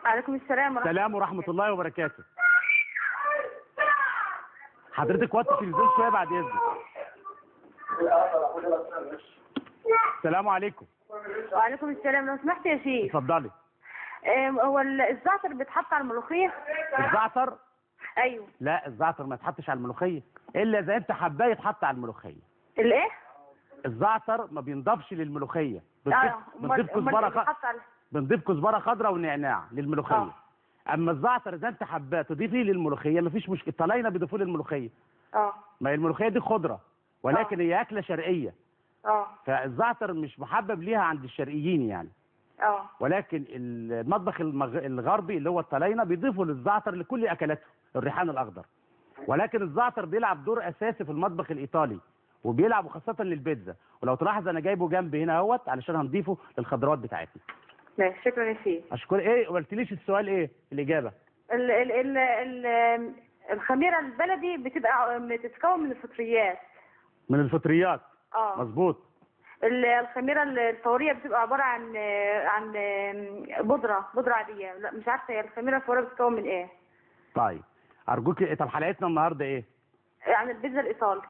وعليكم السلام ورحمة سلام ورحمه الله وبركاته حضرتك وطي التلفزيون شويه بعد اذنك السلام عليكم وعليكم السلام لو سمحت يا شيخ اتفضلي آم، هو ال- الزعتر بيتحط على الملوخية؟ الزعتر أيوه لا الزعتر ما يتحطش على الملوخيه الا اذا انت حباه يتحط على الملوخيه الإيه؟ الزعتر ما بينضافش للملوخيه بنضيف اه بنضيف أمال كزبره إيه خ... بيتحط على بنضيف كزبره خضراء ونعناع للملوخيه اه. اما الزعتر اذا انت حباه تضيفيه للملوخيه مفيش مشكله الطلاينه بيضيفوه للملوخيه اه ما هي الملوخيه دي خضره ولكن هي اكله شرقيه اه فالزعتر مش محبب ليها عند الشرقيين يعني اه ولكن المطبخ المغ... الغربي اللي هو الطلاينه بيضيفوا للزعتر لكل اكلاته الريحان الاخضر ولكن الزعتر بيلعب دور اساسي في المطبخ الايطالي وبيلعب خاصه للبيتزا ولو تلاحظ انا جايبه جنبي هنا اهوت علشان هنضيفه للخضروات بتاعتنا ماشي شكرا يا شيخ اشكر ايه ما قلتليش السؤال ايه الاجابه ال ال ال ال الخميرة البلدي بتبقى بتتكون من الفطريات من الفطريات اه مظبوط ال- الخميرة الفورية بتبقى عبارة عن عن بودرة بودرة عادية لا مش عارفة هي الخميرة الفورية بتتكون من ايه؟ طيب ارجوك طب حلقتنا النهارده ايه عن البيتزا الإيطالي